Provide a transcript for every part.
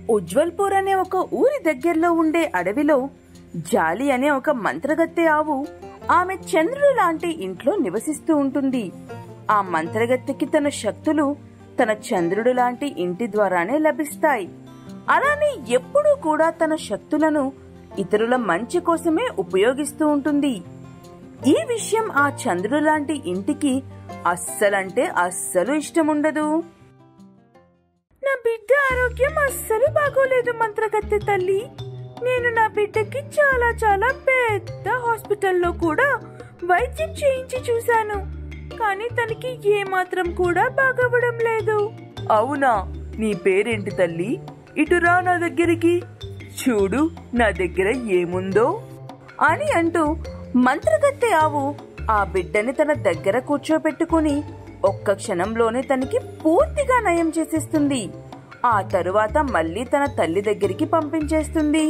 ఉజ్వల్పూర్ అనే ఒక ఊరి దగ్గరలో ఉండే అడవిలో జాలి అనే ఒక మంత్రగత్తె ఆవు ఆమె చంద్రుడు లాంటి ఇంట్లో నివసిస్తూ ఉంటుంది ఆ మంత్రగత్తెకి తన శక్తులు తన చంద్రుడు లాంటి ఇంటి ద్వారానే లభిస్తాయి అలానే ఎప్పుడూ కూడా తన శక్తులను ఇతరుల మంచి కోసమే ఉపయోగిస్తూ ఉంటుంది ఈ విషయం ఆ చంద్రుడు లాంటి ఇంటికి అస్సలంటే అస్సలు ఇష్టముండదు నా బిడ్డ ఆరోగ్యం అస్సలు బాగోలేదు మంత్రగత్తె తల్లి నేను నా బిడ్డకి చాలా చాలా పెద్ద హాస్పిటల్లో కూడా వైద్యం చేయించి చూశాను కానీ తనకి ఏమాత్రం కూడా బాగవ్వడం లేదు అవునా నీ పేరేంటి తల్లి ఇటురా నా దగ్గరికి చూడు నా దగ్గర ఏముందో అని అంటూ మంత్రగత్తె ఆవు ఆ బిడ్డని తన దగ్గర కూర్చోపెట్టుకుని ఒక్క క్షణంలోనే తనకి పూర్తిగా నయం చేసేస్తుంది ఆ తరువాత మళ్ళీ తన తల్లి దగ్గరికి పంపించేస్తుంది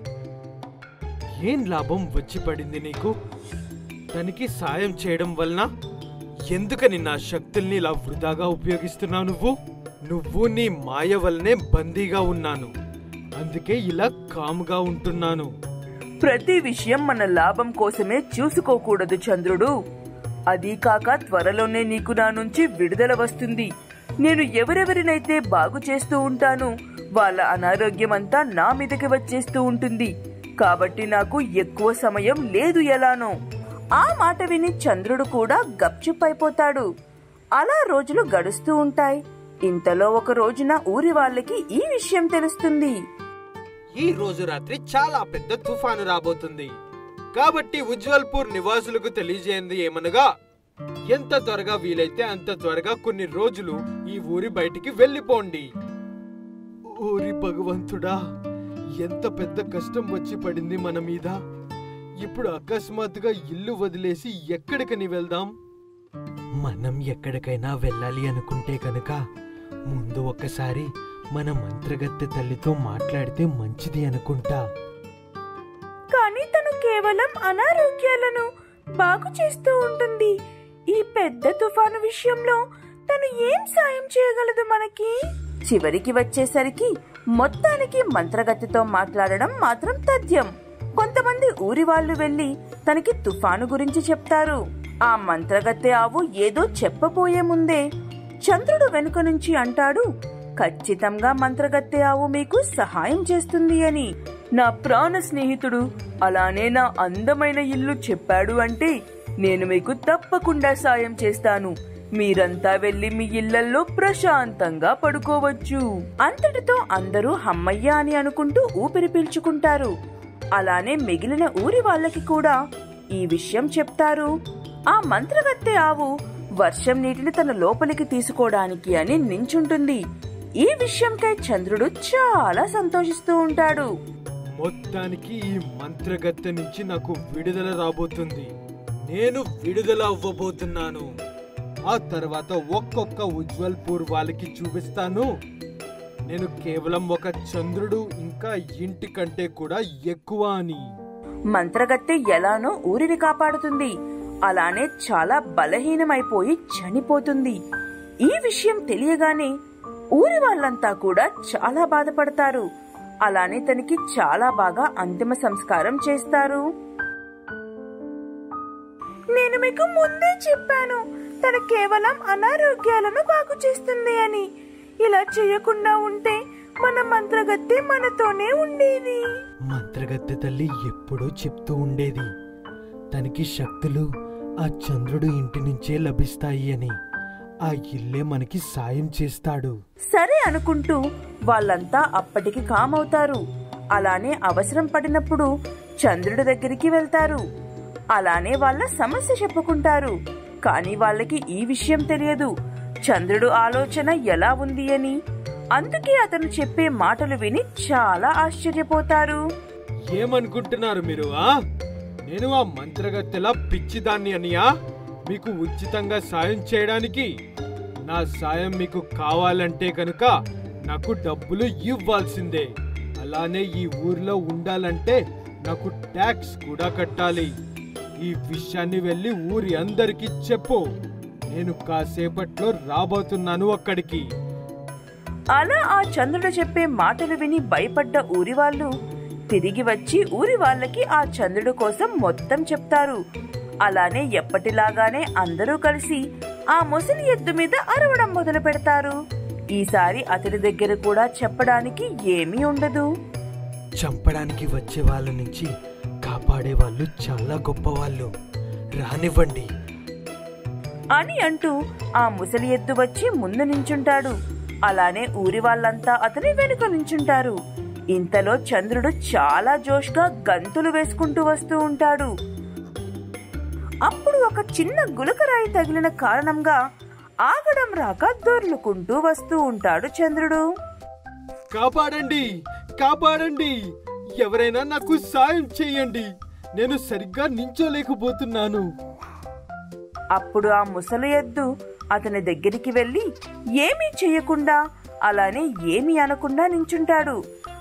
ఏం లాభం వచ్చి పడింది నీకు తనకి సాయం చేయడం వలన ఎందుకని నా శక్తుల్ని ఇలా వృధాగా ఉపయోగిస్తున్నావు నువ్వు నువ్వు నీ మాయ వల్లనే బందీగా ఉన్నాను అందుకే ఇలా కామ్గా ఉంటున్నాను ప్రతి విషయం మన లాభం కోసమే చూసుకోకూడదు చంద్రుడు అదీ కాక త్వరలోనే నీకు నా నుంచి విడుదల వస్తుంది నేను ఎవరెవరినైతే బాగు చేస్తూ ఉంటానో వాళ్ళ అనారోగ్యం అంతా నా మీదకి వచ్చేస్తూ ఉంటుంది కాబట్టి నాకు ఎక్కువ సమయం లేదు ఎలానో ఆ మాట విని చంద్రుడు కూడా గప్చుప్ అయిపోతాడు అలా రోజులు గడుస్తూ ఉంటాయి ఇంతలో ఒక రోజున ఊరి వాళ్ళకి ఈ విషయం తెలుస్తుంది ఈ రోజు రాత్రి చాలా పెద్ద తుఫాను రాబోతుంది కాబట్టి ఉజ్వల్పూర్ నివాసులకు తెలియజేయంది ఏమనగా ఎంత త్వరగా వీలైతే అంత త్వరగా కొన్ని రోజులు ఈ ఊరి బయటికి వెళ్ళిపోండి ఊరి భగవంతుడా ఎంత పెద్ద కష్టం వచ్చి పడింది మన మీద ఇప్పుడు అకస్మాత్తుగా ఇల్లు వదిలేసి ఎక్కడికని వెళ్దాం మనం ఎక్కడికైనా వెళ్ళాలి అనుకుంటే కనుక ముందు ఒక్కసారి మన మంత్రగత్తె తల్లితో మాట్లాడితే మంచిది అనుకుంటా కానీ తను కేవలం అనారోగ్యాలను బాగు చేస్తూ ఉంటుంది ఈ పెద్ద తుఫాను విషయంలో తను ఏం సాయం చేయగలదు మనకి చివరికి వచ్చేసరికి మొత్తానికి మంత్రగతితో మాట్లాడడం మాత్రం తథ్యం కొంతమంది ఊరి వాళ్ళు వెళ్లి తనకి తుఫాను గురించి చెప్తారు ఆ మంత్రగత్తె ఆవు ఏదో చెప్పబోయే ముందే చంద్రుడు వెనుక నుంచి అంటాడు ఖచ్చితంగా మంత్రగత్తె ఆవు మీకు సహాయం చేస్తుంది అని నా ప్రాణ స్నేహితుడు అలానే నా అందమైన ఇల్లు చెప్పాడు అంటే నేను మీకు తప్పకుండా సాయం చేస్తాను మీరంతా వెళ్లి మీ ఇళ్లల్లో ప్రశాంతంగా పడుకోవచ్చు అంతటితో అందరూ హమ్మయ్య అని అనుకుంటూ ఊపిరి పీల్చుకుంటారు అలానే మిగిలిన ఊరి వాళ్ళకి కూడా ఈ విషయం చెప్తారు ఆ మంత్రగత్తె ఆవు వర్షం నీటిని తన లోపలికి తీసుకోవడానికి అని నించుంటుంది ఈ విషయంకై చంద్రుడు చాలా సంతోషిస్తూ ఉంటాడు మొత్తానికి ఈ మంత్రగత్తె నుంచి నాకు విడుదల రాబోతుంది నేను విడుదల అవ్వబోతున్నాను ఆ తర్వాత ఒక్కొక్క ఉజ్వల్పూర్ వాళ్ళకి చూపిస్తాను నేను కేవలం ఒక చంద్రుడు ఇంకా ఇంటి కంటే కూడా ఎక్కువ అని మంత్రగత్తె ఎలానో ఊరిని కాపాడుతుంది అలానే చాలా బలహీనమైపోయి చనిపోతుంది ఈ విషయం తెలియగానే ఊరి వాళ్ళంతా కూడా చాలా బాధపడతారు అలానే తనకి చాలా బాగా అంతిమ సంస్కారం చేస్తారు నేను మీకు ముందే చెప్పాను తన కేవలం అనారోగ్యాలను బాగు చేస్తుంది అని ఇలా చేయకుండా ఉంటే మన మంత్రగత్తె మనతోనే ఉండేది మంత్రగత్తె తల్లి ఎప్పుడూ చెప్తూ ఉండేది తనకి శక్తులు ఆ చంద్రుడు ఇంటి నుంచే లభిస్తాయి అని ఆ ఇల్లే మనకి సాయం చేస్తాడు సరే అనుకుంటూ వాళ్ళంతా అప్పటికి కామవుతారు అలానే అవసరం పడినప్పుడు చంద్రుడి దగ్గరికి వెళ్తారు అలానే వాళ్ళ సమస్య చెప్పుకుంటారు కానీ వాళ్ళకి ఈ విషయం తెలియదు చంద్రుడు ఆలోచన ఎలా ఉంది అని అందుకే అతను చెప్పే మాటలు విని చాలా ఆశ్చర్యపోతారు ఏమనుకుంటున్నారు మీరు ఆ నేను ఆ మంత్రగత్తెలా పిచ్చిదాన్ని అనియా మీకు ఉచితంగా సాయం చేయడానికి నా సాయం మీకు కావాలంటే కనుక నాకు డబ్బులు ఇవ్వాల్సిందే అలానే ఈ ఊర్లో ఉండాలంటే నాకు ట్యాక్స్ కూడా కట్టాలి ఈ విషయాన్ని వెళ్ళి ఊరి అందరికీ చెప్పు నేను కాసేపట్లో రాబోతున్నాను అక్కడికి అలా ఆ చంద్రుడు చెప్పే మాటలు విని భయపడ్డ ఊరి వాళ్ళు తిరిగి వచ్చి ఊరి వాళ్ళకి ఆ చంద్రుడు కోసం మొత్తం చెప్తారు అలానే ఎప్పటిలాగానే అందరూ కలిసి ఆ ముసలి ఎద్దు మీద అరవడం మొదలు పెడతారు ఈసారి అతడి దగ్గర కూడా చెప్పడానికి ఏమీ ఉండదు చంపడానికి వచ్చే వాళ్ళ నుంచి కాపాడే వాళ్ళు చాలా గొప్పవాళ్ళు రానివ్వండి అని అంటూ ఆ ముసలి ఎద్దు వచ్చి ముందు నించుంటాడు అలానే ఊరి వాళ్ళంతా అతని వెనుక నించుంటారు ఇంతలో చంద్రుడు చాలా జోష్గా గంతులు వేసుకుంటూ వస్తూ ఉంటాడు అప్పుడు ఒక చిన్న గులకరాయి తగిలిన కారణంగా ఆగడం రాక దొర్లుకుంటూ వస్తూ ఉంటాడు చంద్రుడు కాపాడండి కాపాడండి ఎవరైనా నాకు సాయం చేయండి నేను సరిగ్గా నించోలేకపోతున్నాను అప్పుడు ఆ ముసలి ఎద్దు అతని దగ్గరికి వెళ్ళి ఏమీ చెయ్యకుండా అలానే ఏమీ అనకుండా నించుంటాడు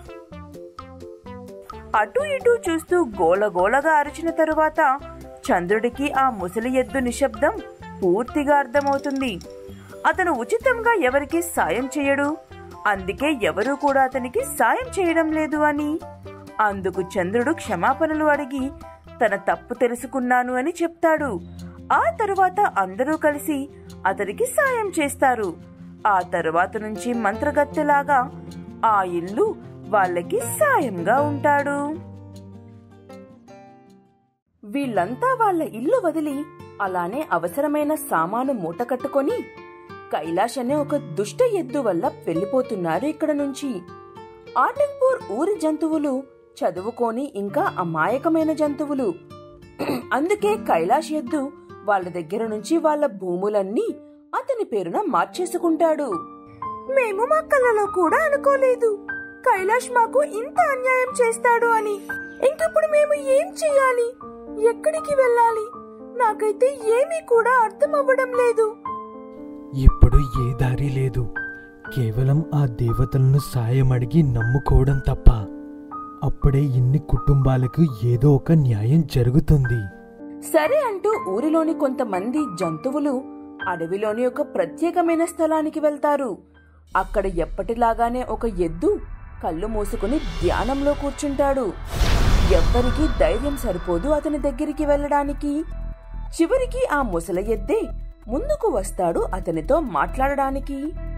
అటు ఇటు చూస్తూ గోలగోలగా అరిచిన తరువాత చంద్రుడికి ఆ ముసలి ఎద్దు నిశ్శబ్దం పూర్తిగా అర్థమవుతుంది అతను ఉచితంగా ఎవరికి సాయం చేయడు అందుకే ఎవరూ కూడా అతనికి సాయం చేయడం లేదు అని అందుకు చంద్రుడు క్షమాపణలు అడిగి తన తప్పు తెలుసుకున్నాను అని చెప్తాడు ఆ తరువాత అందరూ కలిసి అతనికి సాయం చేస్తారు ఆ తరువాత నుంచి మంత్రగత్తెలాగా ఆ ఇల్లు వాళ్ళకి సాయంగా ఉంటాడు వీళ్ళంతా వాళ్ళ ఇల్లు వదిలి అలానే అవసరమైన సామాను మూట కట్టుకొని కైలాష్ అనే ఒక దుష్ట ఎద్దు వల్ల వెళ్ళిపోతున్నారు ఇక్కడ నుంచి ఆటంపూర్ ఊరి జంతువులు చదువుకొని ఇంకా అమాయకమైన జంతువులు అందుకే కైలాష్ ఎద్దు వాళ్ళ దగ్గర నుంచి వాళ్ళ భూములన్నీ అతని పేరున మార్చేసుకుంటాడు మేము మా కళ్ళలో కూడా అనుకోలేదు కైలాష్ మాకు ఇంత అన్యాయం చేస్తాడు అని ఇంకప్పుడు మేము ఏం చెయ్యాలి ఎక్కడికి వెళ్ళాలి నాకైతే ఏమీ కూడా అర్థం అవ్వడం లేదు ఇప్పుడు ఏ దారి లేదు కేవలం ఆ దేవతలను సాయం అడిగి నమ్ముకోవడం తప్ప అప్పుడే ఇన్ని కుటుంబాలకు ఏదో ఒక న్యాయం జరుగుతుంది సరే అంటూ ఊరిలోని కొంతమంది జంతువులు అడవిలోని ఒక ప్రత్యేకమైన స్థలానికి వెళ్తారు అక్కడ ఎప్పటిలాగానే ఒక ఎద్దు కళ్ళు మూసుకుని ధ్యానంలో కూర్చుంటాడు ఎవ్వరికీ ధైర్యం సరిపోదు అతని దగ్గరికి వెళ్ళడానికి చివరికి ఆ ముసల ఎద్దే ముందుకు వస్తాడు అతనితో మాట్లాడడానికి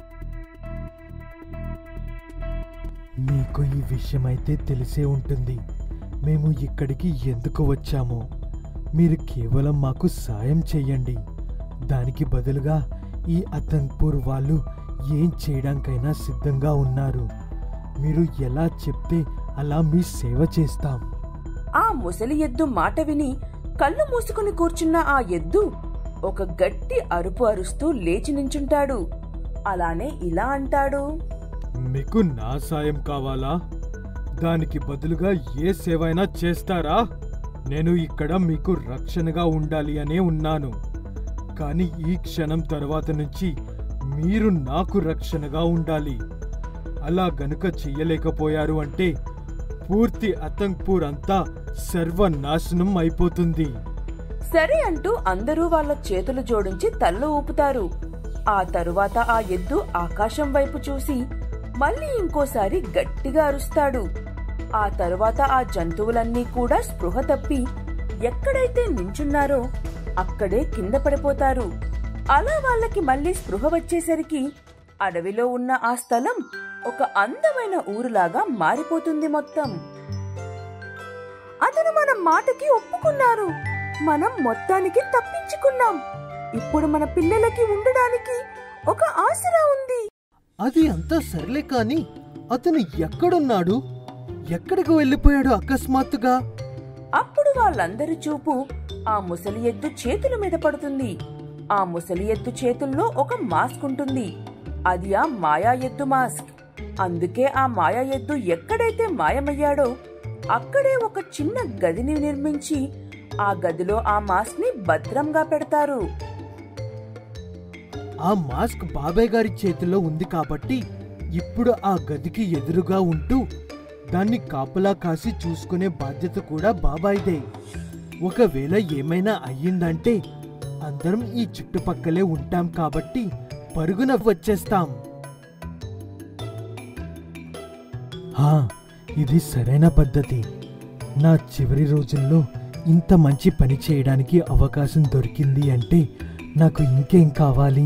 మీకు ఈ విషయమైతే తెలిసే ఉంటుంది మేము ఇక్కడికి ఎందుకు వచ్చామో మీరు కేవలం మాకు సాయం చేయండి దానికి బదులుగా ఈ అతన్పూర్ వాళ్ళు ఏం చేయడానికైనా సిద్ధంగా ఉన్నారు మీరు ఎలా చెప్తే అలా మీ సేవ చేస్తాం ఆ ముసలి ఎద్దు మాట విని కళ్ళు మూసుకుని కూర్చున్న ఆ ఎద్దు ఒక గట్టి అరుపు అరుస్తూ లేచి నించుంటాడు అలానే ఇలా అంటాడు మీకు నా సాయం కావాలా దానికి బదులుగా ఏ సేవైనా చేస్తారా నేను ఇక్కడ మీకు రక్షణగా ఉండాలి అనే ఉన్నాను కానీ ఈ క్షణం తర్వాత నుంచి మీరు నాకు రక్షణగా ఉండాలి అలా గనుక చెయ్యలేకపోయారు అంటే పూర్తి అతంక్పూర్ అంతా సర్వనాశనం అయిపోతుంది సరే అంటూ అందరూ వాళ్ళ చేతులు జోడించి తల్ల ఊపుతారు ఆ తరువాత ఆ ఎద్దు ఆకాశం వైపు చూసి మళ్ళీ ఇంకోసారి గట్టిగా అరుస్తాడు ఆ తరువాత ఆ జంతువులన్నీ కూడా స్పృహ తప్పి ఎక్కడైతే నించున్నారో అక్కడే కింద పడిపోతారు అలా వాళ్ళకి మళ్ళీ స్పృహ వచ్చేసరికి అడవిలో ఉన్న ఆ స్థలం ఒక అందమైన ఊరులాగా మారిపోతుంది మొత్తం అతను మన మాటకి ఒప్పుకున్నారు మనం మొత్తానికి తప్పించుకున్నాం ఇప్పుడు మన పిల్లలకి ఉండడానికి ఒక ఆసరా ఉంది అది అంతా సర్లే కాని అతను ఎక్కడున్నాడు ఎక్కడికి వెళ్ళిపోయాడు అకస్మాత్తుగా అప్పుడు వాళ్ళందరి చూపు ఆ ముసలి ఎద్దు చేతుల మీద పడుతుంది ఆ ముసలి ఎద్దు చేతుల్లో ఒక మాస్క్ ఉంటుంది అది ఆ మాయా ఎద్దు మాస్క్ అందుకే ఆ మాయా ఎద్దు ఎక్కడైతే మాయమయ్యాడో అక్కడే ఒక చిన్న గదిని నిర్మించి ఆ గదిలో ఆ మాస్క్ ని భద్రంగా పెడతారు ఆ మాస్క్ బాబాయ్ గారి చేతిలో ఉంది కాబట్టి ఇప్పుడు ఆ గదికి ఎదురుగా ఉంటూ దాన్ని కాపలా కాసి చూసుకునే బాధ్యత కూడా బాబాయ్దే ఒకవేళ ఏమైనా అయ్యిందంటే అందరం ఈ చుట్టుపక్కలే ఉంటాం కాబట్టి పరుగున వచ్చేస్తాం హా ఇది సరైన పద్ధతి నా చివరి రోజుల్లో ఇంత మంచి పని చేయడానికి అవకాశం దొరికింది అంటే నాకు ఇంకేం కావాలి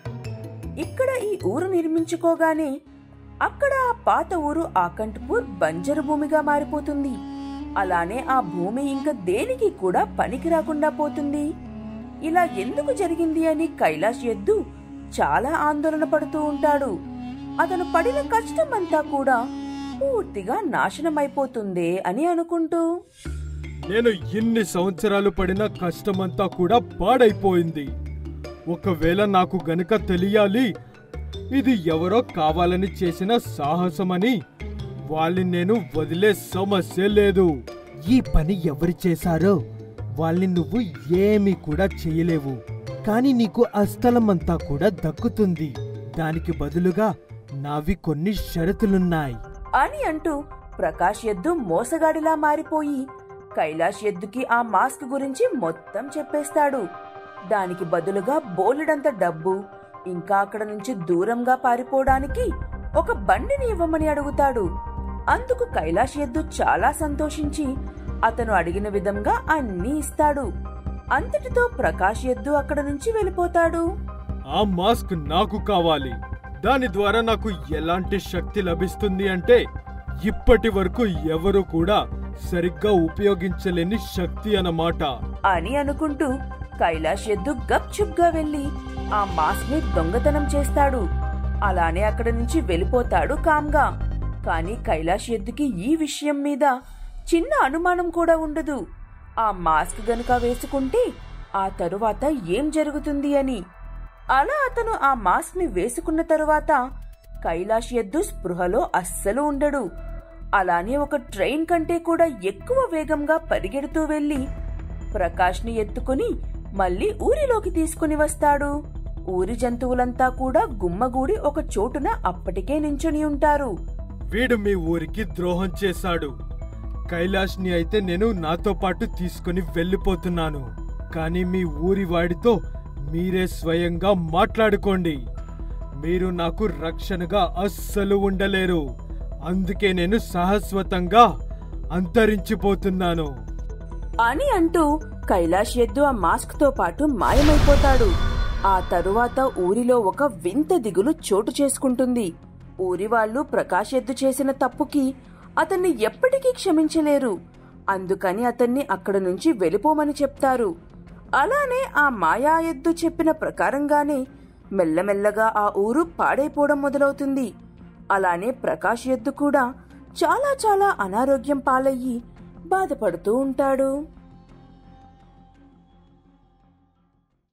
ఇక్కడ ఈ ఊరు నిర్మించుకోగానే అక్కడ ఆ పాత ఊరు ఆకంఠపూర్ బంజరు భూమిగా మారిపోతుంది అలానే ఆ భూమి ఇంకా దేనికి కూడా పనికి రాకుండా పోతుంది ఇలా ఎందుకు జరిగింది అని కైలాష్ ఎద్దు చాలా ఆందోళన పడుతూ ఉంటాడు అతను పడిన కష్టమంతా కూడా పూర్తిగా నాశనమైపోతుందే అని అనుకుంటూ నేను ఎన్ని సంవత్సరాలు పడిన కష్టమంతా కూడా పాడైపోయింది ఒకవేళ నాకు గనుక తెలియాలి ఇది ఎవరో కావాలని చేసిన సాహసమని వాళ్ళని నేను వదిలే సమస్య లేదు ఈ పని ఎవరు చేశారో వాళ్ళని నువ్వు ఏమీ కూడా చేయలేవు కానీ నీకు ఆ స్థలం అంతా కూడా దక్కుతుంది దానికి బదులుగా నావి కొన్ని షరతులున్నాయి అని అంటూ ప్రకాష్ ఎద్దు మోసగాడిలా మారిపోయి కైలాష్ ఎద్దుకి ఆ మాస్క్ గురించి మొత్తం చెప్పేస్తాడు దానికి బదులుగా బోలెడంత డబ్బు ఇంకా అక్కడ నుంచి దూరంగా పారిపోవడానికి ఒక బండిని ఇవ్వమని అడుగుతాడు అందుకు కైలాష్ ఎద్దు చాలా సంతోషించి అతను అడిగిన విధంగా అన్నీ ఇస్తాడు అంతటితో ప్రకాష్ ఎద్దు అక్కడ నుంచి వెళ్ళిపోతాడు ఆ మాస్క్ నాకు కావాలి దాని ద్వారా నాకు ఎలాంటి శక్తి లభిస్తుంది అంటే ఇప్పటి వరకు ఎవరు కూడా సరిగ్గా ఉపయోగించలేని శక్తి అన్నమాట అని అనుకుంటూ కైలాష్ ఎద్దు గప్చుప్గా వెళ్లి ఆ మాస్క్ ని దొంగతనం చేస్తాడు అలానే అక్కడి నుంచి వెళ్ళిపోతాడు కామ్గా కానీ కైలాష్ ఎద్దుకి ఈ విషయం మీద చిన్న అనుమానం కూడా ఉండదు ఆ మాస్క్ గనుక వేసుకుంటే ఆ తరువాత ఏం జరుగుతుంది అని అలా అతను ఆ మాస్క్ ని వేసుకున్న తరువాత కైలాష్ ఎద్దు స్పృహలో అస్సలు ఉండడు అలానే ఒక ట్రైన్ కంటే కూడా ఎక్కువ వేగంగా పరిగెడుతూ వెళ్లి ప్రకాష్ని ఎత్తుకుని మళ్ళీ ఊరిలోకి తీసుకుని వస్తాడు ఊరి జంతువులంతా కూడా గుమ్మగూడి ఒక చోటున అప్పటికే నించుని ఉంటారు వీడు మీ ఊరికి ద్రోహం చేశాడు కైలాష్ని అయితే నేను నాతో పాటు తీసుకుని వెళ్ళిపోతున్నాను కానీ మీ ఊరి వాడితో మీరే స్వయంగా మాట్లాడుకోండి మీరు నాకు రక్షణగా అస్సలు ఉండలేరు అందుకే నేను శాశ్వతంగా అంతరించిపోతున్నాను అని అంటూ కైలాష్ ఎద్దు ఆ మాస్క్ తో పాటు మాయమైపోతాడు ఆ తరువాత ఊరిలో ఒక వింత దిగులు చోటు చేసుకుంటుంది ఊరి వాళ్ళు ప్రకాష్ ఎద్దు చేసిన తప్పుకి అతన్ని ఎప్పటికీ క్షమించలేరు అందుకని అతన్ని అక్కడ నుంచి వెళ్ళిపోమని చెప్తారు అలానే ఆ మాయా ఎద్దు చెప్పిన ప్రకారంగానే మెల్లమెల్లగా ఆ ఊరు పాడైపోవడం మొదలవుతుంది అలానే ప్రకాష్ ఎద్దు కూడా చాలా చాలా అనారోగ్యం పాలయ్యి బాధపడుతూ ఉంటాడు